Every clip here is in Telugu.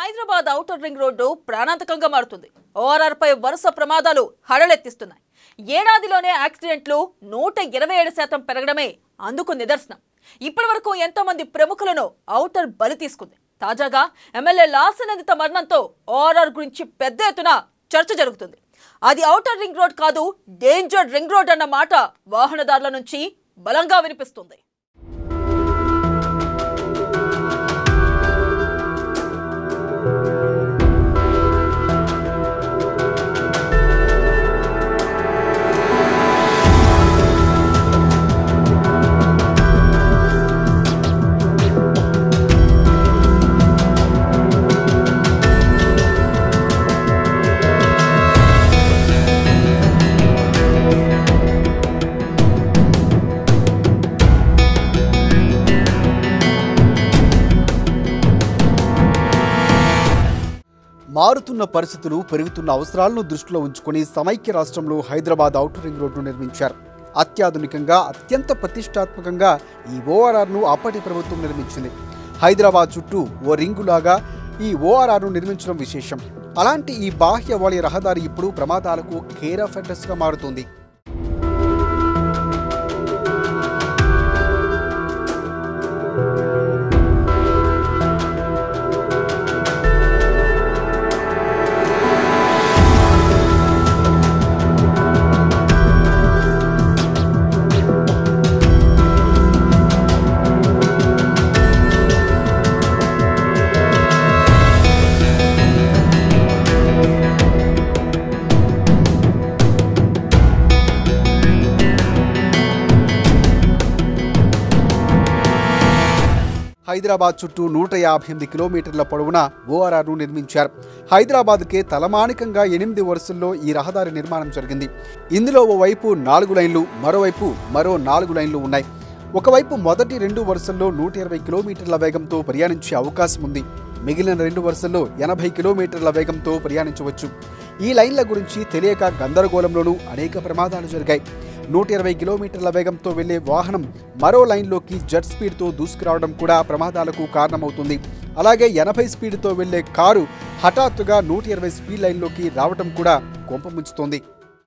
హైదరాబాద్ ఔటర్ రింగ్ రోడ్డు ప్రాణాంతకంగా మారుతుంది ఓఆర్ఆర్ పై వరుస ప్రమాదాలు హడలెత్తిస్తున్నాయి ఏడాదిలోనే యాక్సిడెంట్లు నూట ఇరవై ఏడు శాతం పెరగడమే అందుకు నిదర్శనం ఇప్పటి వరకు ఎంతో మంది ప్రముఖులను ఔటర్ బలి తీసుకుంది తాజాగా ఎమ్మెల్యే లాసనందిత మరణంతో ఓఆర్ఆర్ గురించి పెద్ద ఎత్తున చర్చ జరుగుతుంది అది ఔటర్ రింగ్ రోడ్ కాదు డేంజర్ రింగ్ రోడ్ అన్న మాట వాహనదారుల నుంచి బలంగా వినిపిస్తుంది మారుతున్న పరిస్థితులు పెరుగుతున్న అవసరాలను దృష్టిలో ఉంచుకొని సమైక్య రాష్ట్రంలో హైదరాబాద్ ఔటర్ రింగ్ రోడ్డు నిర్మించారు అత్యాధునికంగా అత్యంత ప్రతిష్టాత్మకంగా ఈ ఓఆర్ఆర్ను అప్పటి ప్రభుత్వం నిర్మించింది హైదరాబాద్ చుట్టూ ఓ రింగులాగా ఈ ఓఆర్ఆర్ను నిర్మించడం విశేషం అలాంటి ఈ బాహ్య వాళి రహదారి ఇప్పుడు ప్రమాదాలకు కేర్ ఆఫ్ అడ్రస్గా మారుతుంది హైదరాబాద్ చుట్టూ నూట యాభై ఎనిమిది కిలోమీటర్ల పొడవున ఓఆర్ఆర్ను నిర్మించారు హైదరాబాద్కే తలమానికంగా ఎనిమిది వరుసల్లో ఈ రహదారి నిర్మాణం జరిగింది ఇందులో ఓవైపు నాలుగు లైన్లు మరోవైపు మరో నాలుగు లైన్లు ఉన్నాయి ఒకవైపు మొదటి రెండు వరుసల్లో నూట ఇరవై కిలోమీటర్ల వేగంతో ప్రయాణించే అవకాశం ఉంది మిగిలిన రెండు వరుసల్లో ఎనభై కిలోమీటర్ల వేగంతో ప్రయాణించవచ్చు ఈ లైన్ల గురించి తెలియక గందరగోళంలోనూ అనేక ప్రమాదాలు జరిగాయి నూట ఇరవై కిలోమీటర్ల వేగంతో వెళ్లే వాహనం మరో లైన్లోకి జెట్ స్పీడ్తో దూసుకురావడం కూడా ప్రమాదాలకు కారణమవుతుంది అలాగే ఎనభై స్పీడ్తో వెళ్లే కారు హఠాత్తుగా నూట ఇరవై స్పీడ్ లైన్లోకి రావడం కూడా కొంపముంచుతోంది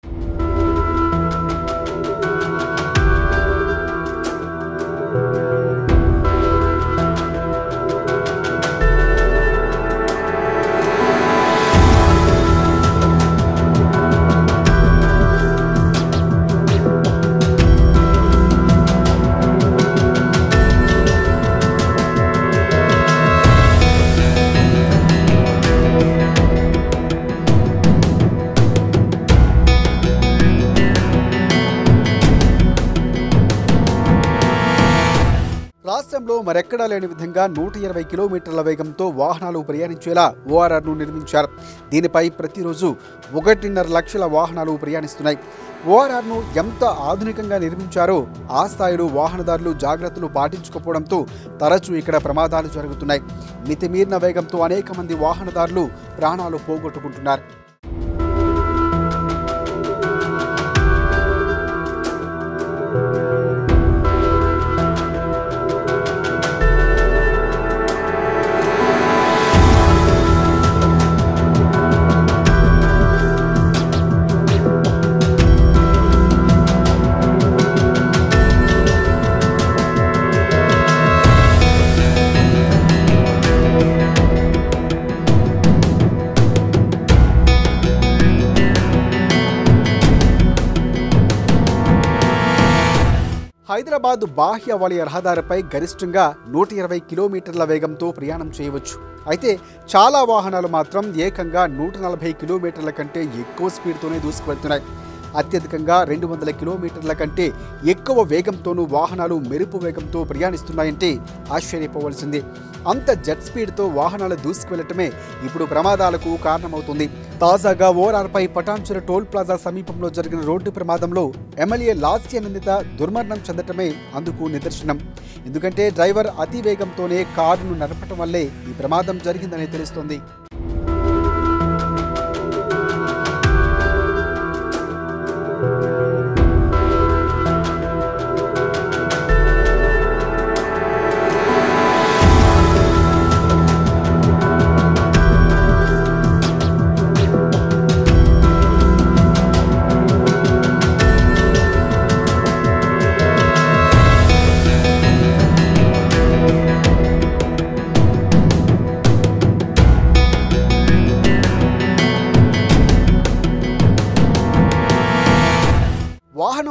రాష్ట్రంలో మరెక్కడా లేని విధంగా నూట ఇరవై కిలోమీటర్ల వేగంతో వాహనాలు ప్రయాణించేలా ఓఆర్ఆర్ను నిర్మించారు దీనిపై ప్రతిరోజు ఒకటిన్నర లక్షల వాహనాలు ప్రయాణిస్తున్నాయి ఓఆర్ఆర్ను ఎంత ఆధునికంగా నిర్మించారో ఆ స్థాయిలో వాహనదారులు జాగ్రత్తలు పాటించకపోవడంతో తరచూ ఇక్కడ ప్రమాదాలు జరుగుతున్నాయి మితిమీరిన వేగంతో అనేక మంది వాహనదారులు ప్రాణాలు పోగొట్టుకుంటున్నారు హైదరాబాద్ బాహ్య వలయ రహదారిపై గరిష్టంగా నూట ఇరవై కిలోమీటర్ల వేగంతో ప్రయాణం చేయవచ్చు అయితే చాలా వాహనాలు మాత్రం ఏకంగా నూట నలభై కిలోమీటర్ల కంటే ఎక్కువ స్పీడ్తోనే దూసుకువెళ్తున్నాయి అత్యధికంగా రెండు వందల కిలోమీటర్ల కంటే ఎక్కువ వేగంతోనూ వాహనాలు మెరుపు వేగంతో ప్రయాణిస్తున్నాయంటే ఆశ్చర్యపోవలసిందే అంత జెట్ స్పీడ్తో వాహనాలు దూసుకువెళ్లటమే ఇప్పుడు ప్రమాదాలకు కారణమవుతుంది తాజాగా ఓఆర్ఆర్పై పటాన్చెర టోల్ ప్లాజా సమీపంలో జరిగిన రోడ్డు ప్రమాదంలో ఎమ్మెల్యే లాస్యానందిత దుర్మరణం చెందటమే అందుకు నిదర్శనం ఎందుకంటే డ్రైవర్ అతి వేగంతోనే కారును నడపటం వల్లే ఈ ప్రమాదం జరిగిందని తెలుస్తోంది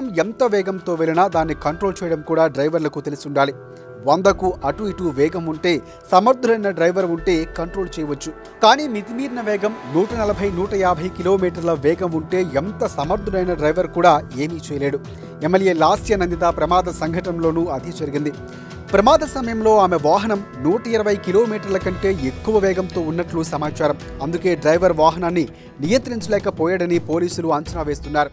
ఎంత వేగంతో వెళ్ళినా దాన్ని కంట్రోల్ చేయడం కూడా డ్రైవర్లకు తెలిసి ఉండాలి వందకు అటు ఇటు వేగం ఉంటే సమర్థులైన డ్రైవర్ ఉంటే కంట్రోల్ చేయవచ్చు కానీ మితిమీరిన వేగం నూట నలభై నూట యాభై కిలోమీటర్ల వేగం ఉంటే ఎంత సమర్థుడైన డ్రైవర్ కూడా ఏమీ చేయలేడు ఎమ్మెల్యే లాస్య నందిత ప్రమాద సంఘటనలోనూ అదే జరిగింది ప్రమాద సమయంలో ఆమె వాహనం నూట ఇరవై కిలోమీటర్ల కంటే ఎక్కువ వేగంతో ఉన్నట్లు సమాచారం అందుకే డ్రైవర్ వాహనాన్ని నియంత్రించలేకపోయాడని పోలీసులు అంచనా వేస్తున్నారు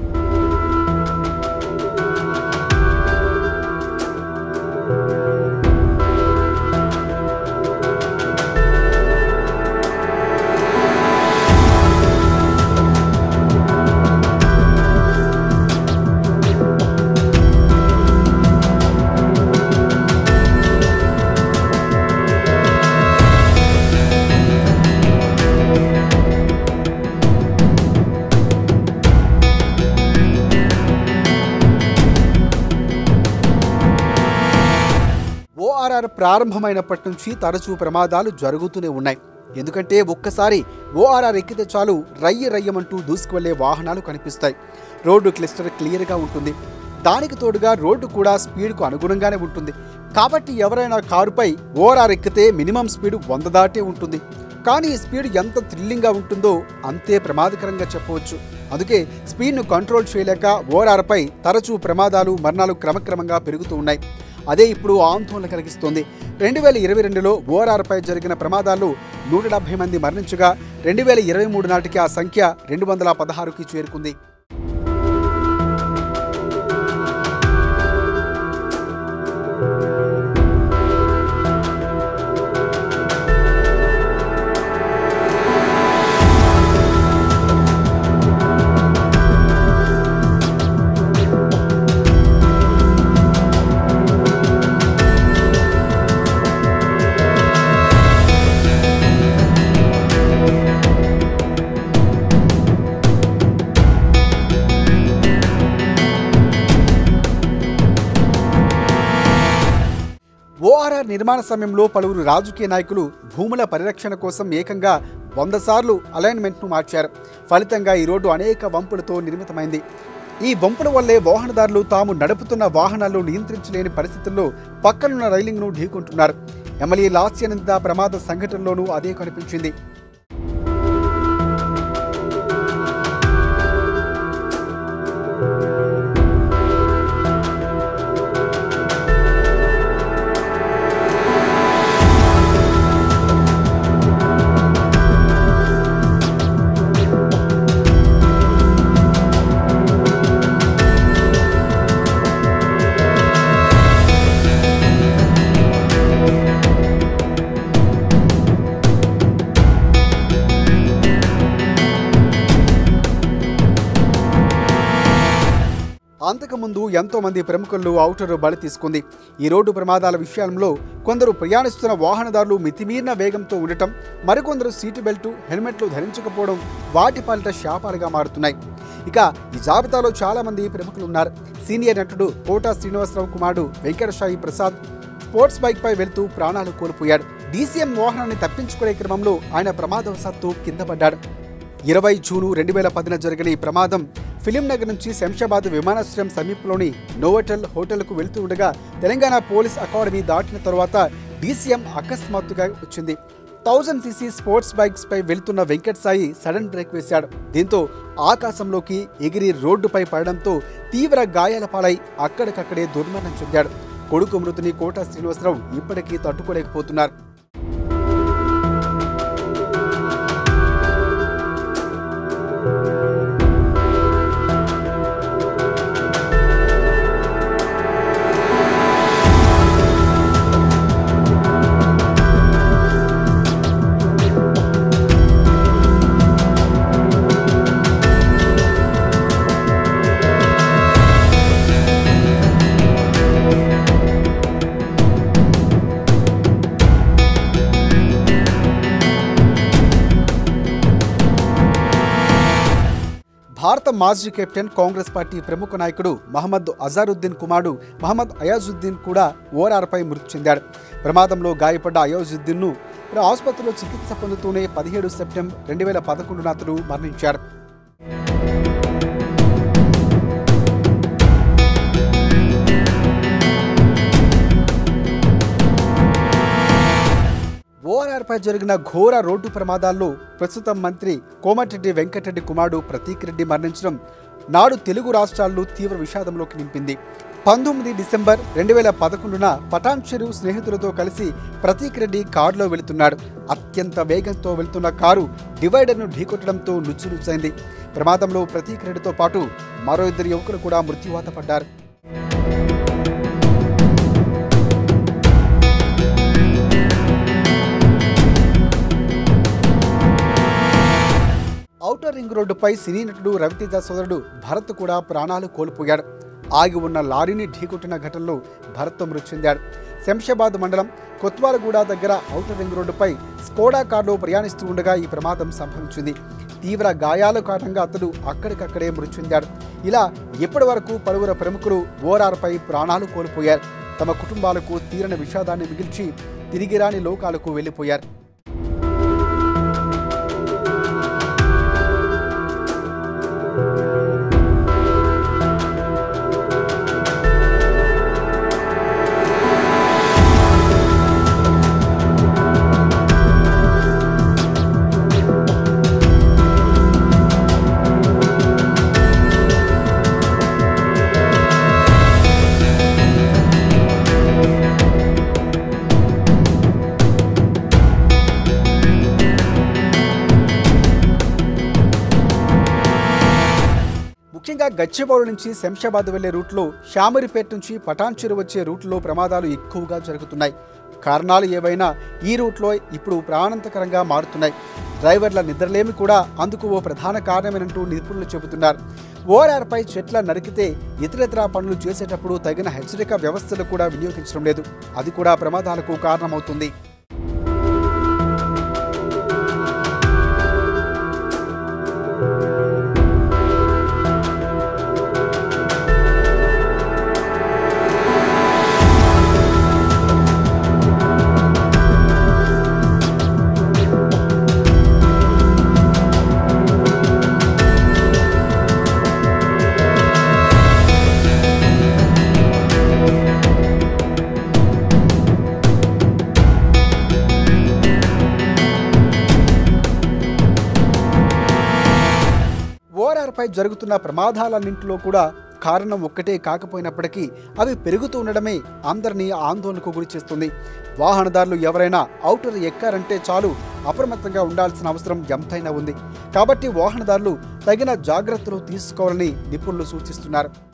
ఓఆర్ఆర్ ప్రారంభమైనప్పటి నుంచి తరచూ ప్రమాదాలు జరుగుతూనే ఉన్నాయి ఎందుకంటే ఒక్కసారి ఓఆర్ఆర్ ఎక్కితే చాలు రయ్య రయ్యమంటూ దూసుకువెళ్లే వాహనాలు కనిపిస్తాయి రోడ్డు క్లిస్టర్ క్లియర్గా ఉంటుంది దానికి తోడుగా రోడ్డు కూడా స్పీడ్కు అనుగుణంగానే ఉంటుంది కాబట్టి ఎవరైనా కారుపై ఓఆర్ఆర్ ఎక్కితే మినిమం స్పీడ్ వంద దాటే ఉంటుంది కానీ ఈ స్పీడ్ ఎంత థ్రిల్లింగ్గా ఉంటుందో అంతే ప్రమాదకరంగా చెప్పవచ్చు అందుకే స్పీడ్ను కంట్రోల్ చేయలేక ఓఆర్ఆర్పై తరచూ ప్రమాదాలు మరణాలు క్రమక్రమంగా పెరుగుతూ ఉన్నాయి అదే ఇప్పుడు ఆందోళన కలిగిస్తోంది రెండు వేల ఇరవై రెండులో ఓఆర్ఆర్పై జరిగిన ప్రమాదాల్లో నూట డెబ్బై మంది మరణించగా రెండు వేల ఇరవై మూడు నాటికి ఆ సంఖ్య రెండు వందల పదహారుకి చేరుకుంది ఓఆర్ఆర్ నిర్మాణ సమయంలో పలువురు రాజకీయ నాయకులు భూముల పరిరక్షణ కోసం ఏకంగా వంద సార్లు అలైన్మెంట్ను మార్చారు ఫలితంగా ఈ రోడ్డు అనేక వంపులతో నిర్మితమైంది ఈ వంపుల వల్లే వాహనదారులు తాము నడుపుతున్న వాహనాలు నియంత్రించలేని పరిస్థితుల్లో పక్కనున్న రైలింగ్ను ఢీకొంటున్నారు ఎమ్మెల్యే లాస్యానంద ప్రమాద సంఘటనలోనూ అదే కనిపించింది అంతకుముందు ఎంతో మంది ప్రముఖులు ఔటర్ బలి తీసుకుంది ఈ రోడ్డు ప్రమాదాల విషయంలో కొందరు ప్రయాణిస్తున్న వాహనదారులు మితిమీరిన వేగంతో ఉండటం మరికొందరు సీటు బెల్టు హెల్మెట్లు ధరించకపోవడం వాటి పాలిట శాపాలుగా మారుతున్నాయి ఇక ఈ జాబితాలో చాలా మంది ప్రముఖులు ఉన్నారు సీనియర్ నటుడు కోటా శ్రీనివాసరావు కుమారుడు వెంకటసాయి ప్రసాద్ స్పోర్ట్స్ బైక్ పై వెళ్తూ ప్రాణాలు కోల్పోయాడు డీసీఎం వాహనాన్ని తప్పించుకునే క్రమంలో ఆయన ప్రమాదవశాత్తు కింద పడ్డాడు ఇరవై జూను రెండు వేల పదిన జరిగిన ఈ ప్రమాదం ఫిలిం నగర్ నుంచి శంషాబాద్ విమానాశ్రయం సమీపంలోని నోవటెల్ హోటల్కు వెళ్తూ ఉండగా తెలంగాణ పోలీస్ అకాడమీ దాటిన తరువాత డీసీఎం అకస్మాత్తుగా వచ్చింది థౌజండ్ సీసీ స్పోర్ట్స్ బైక్స్ పై వెళ్తున్న వెంకట్ సాయి సడన్ బ్రేక్ వేశాడు దీంతో ఆకాశంలోకి ఎగిరి రోడ్డుపై పడడంతో తీవ్ర గాయాల పాలై అక్కడికక్కడే దుర్మరణం చెందాడు కొడుకు మృతిని కోట శ్రీనివాసరావు ఇప్పటికీ తట్టుకోలేకపోతున్నారు భారత మాజీ కెప్టెన్ కాంగ్రెస్ పార్టీ ప్రముఖ నాయకుడు మహమ్మద్ అజారుద్దీన్ కుమారుడు మహమ్మద్ అయాజుద్దీన్ కూడా ఓఆర్ఆర్పై మృతి చెందాడు ప్రమాదంలో గాయపడ్డ అయాజుద్దీన్ను ఆసుపత్రిలో చికిత్స పొందుతూనే పదిహేడు సెప్టెంబర్ రెండు వేల పదకొండున అతడు మరణించాడు ఓఆర్ఆర్పై జరిగిన ఘోర రోడ్డు ప్రమాదాల్లో ప్రస్తుతం మంత్రి కోమటిరెడ్డి వెంకటరెడ్డి కుమారుడు ప్రతీక్ రెడ్డి మరణించడం నాడు తెలుగు రాష్ట్రాల్లో తీవ్ర విషాదంలోకి నింపింది పంతొమ్మిది డిసెంబర్ రెండు వేల పదకొండున పటాన్ చెరువు స్నేహితులతో కలిసి ప్రతీక్ రెడ్డి కారులో వెళుతున్నాడు అత్యంత వేగంతో వెళ్తున్న కారు డివైడర్ను ఢీకొట్టడంతో నుచ్చునుచ్చైంది ప్రమాదంలో ప్రతీక్ రెడ్డితో పాటు మరో ఇద్దరు యువకులు కూడా మృత్యువాత పడ్డారు ఔటర్ రింగ్ రోడ్డుపై సినీ నటుడు రవితేజ సోదరుడు భరత్ కూడా ప్రాణాలు కోల్పోయాడు ఆగి ఉన్న లారీని ఢీకొట్టిన ఘటనలో భరత్ మృతి చెందాడు శంషాబాద్ మండలం కొత్వాలగూడ దగ్గర ఔటర్ రింగ్ రోడ్డుపై స్కోడా కారులో ప్రయాణిస్తూ ఉండగా ఈ ప్రమాదం సంభవించింది తీవ్ర గాయాల కారణంగా అతడు అక్కడికక్కడే మృతి చెందాడు ఇలా ఇప్పటి వరకు పలువురు ప్రముఖులు ఓఆర్ఆర్పై ప్రాణాలు కోల్పోయారు తమ కుటుంబాలకు తీరని విషాదాన్ని మిగిల్చి తిరిగిరాని లోకాలకు వెళ్ళిపోయారు ముఖ్యంగా గచ్చిబౌలి నుంచి శంషాబాద్ వెళ్లే రూట్లో షామరిపేట నుంచి పటాన్చెరు వచ్చే రూట్లో ప్రమాదాలు ఎక్కువగా జరుగుతున్నాయి కారణాలు ఏవైనా ఈ రూట్లో ఇప్పుడు ప్రాణాంతకరంగా మారుతున్నాయి డ్రైవర్ల నిద్రలేమి కూడా అందుకు ఓ ప్రధాన కారణమేనంటూ నిపుణులు చెబుతున్నారు ఓఆర్ఆర్పై చెట్ల నరికితే ఇతరితర పనులు చేసేటప్పుడు తగిన హెచ్చరిక వ్యవస్థలు కూడా వినియోగించడం లేదు అది కూడా ప్రమాదాలకు కారణమవుతుంది ఓఆర్ఆర్పై జరుగుతున్న ప్రమాదాలన్నింటిలో కూడా కారణం ఒక్కటే కాకపోయినప్పటికీ అవి పెరుగుతూ ఉండడమే అందరినీ ఆందోళనకు గురి చేస్తుంది వాహనదారులు ఎవరైనా ఔటర్ ఎక్కారంటే చాలు అప్రమత్తంగా ఉండాల్సిన అవసరం ఎంతైనా ఉంది కాబట్టి వాహనదారులు తగిన జాగ్రత్తలు తీసుకోవాలని నిపుణులు సూచిస్తున్నారు